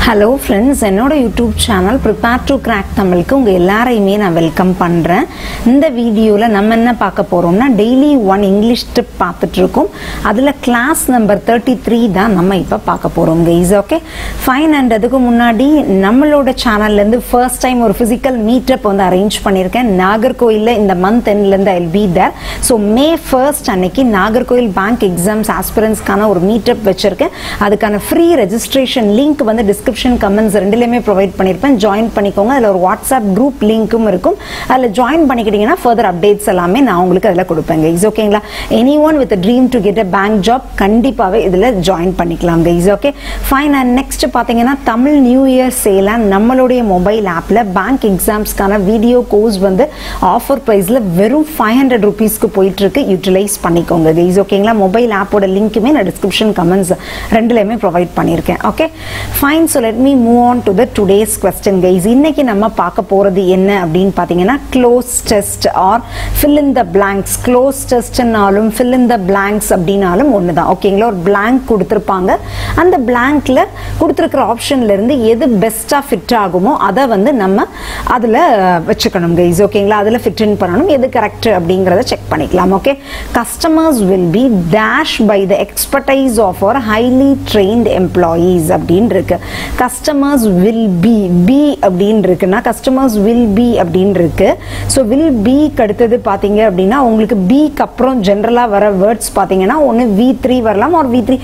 hello friends என்னோட YouTube channel prepare to crack தமிழுக்கு உங்கள் எல்லாரையுமே நான் வெல்கம் பண்ணுறேன் இந்த வீடியோவில் நம்ம என்ன பார்க்க போகிறோம்னா டெய்லி ஒன் இங்கிலீஷ் டிப் பார்த்துட்டு இருக்கோம் அதில் கிளாஸ் நம்பர் தேர்ட்டி த்ரீ தான் நம்ம இப்போ பார்க்க போகிறோம் கைஸ் ஓகே ஃபைன் அண்ட் அதுக்கு முன்னாடி நம்மளோட சேனல்லேருந்து ஃபர்ஸ்ட் டைம் ஒரு ஃபிசிக்கல் மீட்டப் வந்து அரேஞ்ச் பண்ணியிருக்கேன் நாகர்கோயிலில் இந்த மந்த் எண்ட்லேருந்து I'll be there so May first அன்னைக்கு நாகர்கோயில் பேங்க் எக்ஸாம்ஸ் ஆஸ்பிரன்ஸ்க்கான ஒரு மீட்டப் வச்சுருக்கேன் அதுக்கான ஃப்ரீ ரெஜிஸ்ட்ரேஷன் லிங்க் வந்து டிஸ்கிரிப்ஷன் கமெண்ட்ஸ் ரெண்டுலேயுமே ப்ரொவைட் பண்ணியிருப்பேன் ஜாயின் பண்ணிக்கோங்க அதில் ஒரு வாட்ஸ்அப் குரூப் லிங்க்கும் இருக்கும் அதில் ஜாயின் பண்ணிக்கிட்டீங்கன்னா ஃபர்தர் அப்டேட்ஸ் எல்லாமே நான் உங்களுக்கு அதில் கொடுப்பேன் கைஸ் ஓகேங்களா any one with dream to get a bank job கண்டிப்பாகவே இதில் ஜாயின் பண்ணிக்கலாம் guys okay fine and next பார்த்தீங்கன்னா தமிழ் நியூ இயர் சேல நம்மளுடைய மொபைல் ஆப்பில் பேங்க் எக்ஸாம்ஸ்க்கான வீடியோ கோர்ஸ் வந்து ஆஃபர் ப்ரைஸில் வெறும் ஃபைவ் ஹண்ட்ரட் ருபீஸ்க்கு போயிட்டு இருக்கு யூட்டிலைஸ் பண்ணிக்கோங்க கைஸ் ஓகேங்களா மொபைல் ஆப்போட லிங்க்குமே நான் டிஸ்கிரிப்ஷன் கமெண்ட்ஸ் ரெண்டுலையுமே ப்ரொவைட் பண்ணியிருக்கேன் okay fine so let me move on to the today's question guys இன்னைக்கு நம்ம பார்க்க போகிறது என்ன அப்படின்னு பார்த்தீங்கன்னா cloze test or fill in the blanks cloze டெஸ்ட்னாலும் ஃபில் இன் த பிளாங்க்ஸ் அப்படின்னாலும் ஒன்று தான் ஓகேங்களா ஒரு blank கொடுத்துருப்பாங்க அந்த பிளாங்க்ல கொடுத்துருக்கிற ஆப்ஷன்ல இருந்து எது பெஸ்ட்டாக ஃபிட் ஆகுமோ அதை வந்து நம்ம அதில் வச்சுக்கணும் கைஸ் ஓகேங்களா அதில் ஃபிட் இன் பண்ணணும் எது கரெக்ட் அப்படிங்கிறத செக் பண்ணிக்கலாம் okay customers will be dash by the expertise of our highly trained employees அப்படின்னு இருக்கு கஸ்டமர்ஸ் வில் பி பி அப்படின்னு இருக்குன்னா கஸ்டமர்ஸ் வில் பி அப்படின்னு இருக்கு ஸோ வில் பிக்கு அடுத்தது பார்த்தீங்க அப்படின்னா உங்களுக்கு பிக்கு அப்புறம் ஜென்ரலாக வர வேர்ட்ஸ் பார்த்தீங்கன்னா ஒன்று வி த்ரீ வரலாம் ஒரு V three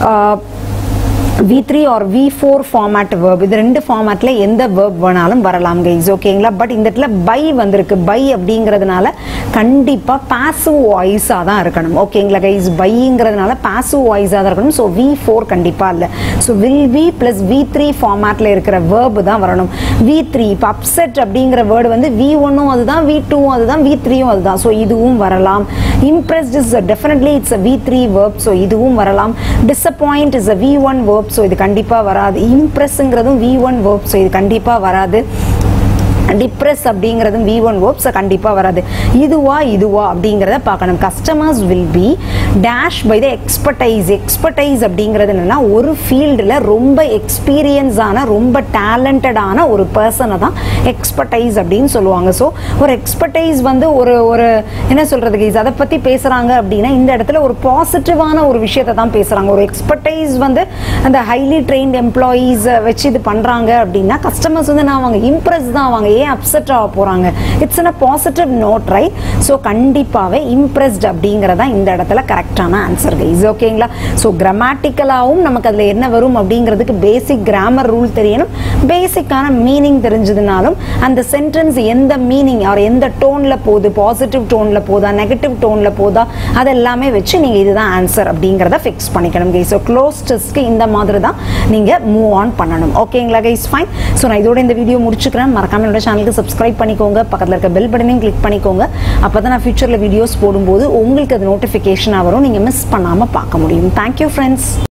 V three or V four format verb இது ரெண்டு ஃபார்மேட்டில் எந்த வேர்ப் வேணாலும் வரலாம் கைஸ் ஓகேங்களா பட் இந்த இடத்துல பை வந்திருக்கு பை அப்படிங்கிறதுனால கண்டிப்பாக பாசிவ் வாய்ஸாக தான் இருக்கணும் ஓகேங்களா கைஸ் பைங்கிறதுனால பாசிவ் வாய்ஸாக தான் இருக்கணும் ஸோ வி ஃபோர் கண்டிப்பாக இல்லை so will V plus V three ஃபார்மேட்டில் இருக்கிற வேர்பு தான் வரணும் வி த்ரீ இப்போ அப்செட் அப்படிங்கிற வேர்டு வந்து வி ஒன்னும் அதுதான் வி டூவும் அதுதான் வி த்ரீயும் அதுதான் ஸோ இதுவும் வரலாம் impressed is definitely it's a V three verb so இதுவும் வரலாம் disappoint is a V one verb so இது கண்டிப்பாக வராது இம்ப்ரெஸ்ங்கிறதும் வி ஒன் வேர்ப் ஸோ இது கண்டிப்பாக வராது டிப்ரெஸ் அப்படிங்கிறதும் வி ஒன் வேர்ப்ஸ் கண்டிப்பாக வராது இதுவா இதுவா அப்படிங்கிறத பார்க்கணும் customers will be dash by the expertise expertise அப்படிங்கிறது என்னன்னா ஒரு ஃபீல்டில் ரொம்ப எக்ஸ்பீரியன்ஸான ரொம்ப டேலண்டடான ஒரு பர்சனை தான் எக்ஸ்பர்டைஸ் அப்படின்னு சொல்லுவாங்க ஸோ ஒரு எக்ஸ்பர்டைஸ் வந்து ஒரு ஒரு என்ன சொல்றது கைஸ் அதை பற்றி பேசுகிறாங்க அப்படின்னா இந்த இடத்துல ஒரு பாசிட்டிவான ஒரு விஷயத்தை தான் பேசுகிறாங்க ஒரு எக்ஸ்பர்டைஸ் வந்து அந்த ஹைலி ட்ரெயின்ட் எம்ப்ளாயீஸ் வச்சு இது பண்ணுறாங்க அப்படின்னா கஸ்டமர்ஸ் வந்து நான் அவங்க இம்ப்ரெஸ் தான் அவங்க ஏன் அப்செட் ஆக போகிறாங்க it's a positive note right so கண்டிப்பாகவே இம்ப்ரெஸ்ட் அப்படிங்கிறதா இந்த இடத்துல கரெக்டான ஆன்சர் கைஸ் ஓகேங்களா ஸோ கிராமட்டிக்கலாகவும் நமக்கு அதில் என்ன வரும் அப்படிங்கிறதுக்கு பேசிக் கிராமர் ரூல் தெரியணும் பேசிக்கான மீனிங் தெரிஞ்சதுனாலும் அந்த சென்டென்ஸ் எந்த மீனிங் அவர் எந்த டோனில் போகுது பாசிட்டிவ் டோனில் போதா நெகட்டிவ் டோனில் போதா அதெல்லாமே வச்சு நீங்கள் இதுதான் ஆன்சர் அப்படிங்கிறத ஃபிக்ஸ் பண்ணிக்கணும் கைஸ் ஸோ க்ளோஸ் டெஸ்ட்க்கு இந்த மாதிரி தான் நீங்கள் மூவ் ஆன் பண்ணணும் ஓகேங்களா கைஸ் ஃபைன் ஸோ நான் இதோட இந்த வீடியோ முடிச்சுக்கிறேன் மறக்காம என்னோட சேனலுக்கு சப்ஸ்கிரைப் பண்ணிக்கோங்க பக்கத்தில் இருக்க பெல் பட்டனையும் கிளிக் பண்ணிக்கோங்க அப்போ தான் நான் ஃபியூச்சரில் வீடியோஸ் போடும்போது உங்களுக்கு அது நோட்டிஃபிகேஷனாக வரும் நீங்கள் மிஸ் பண்ணாமல் பார்க்க முடியும் தேங்க்யூ ஃப்ரெண்ட்ஸ்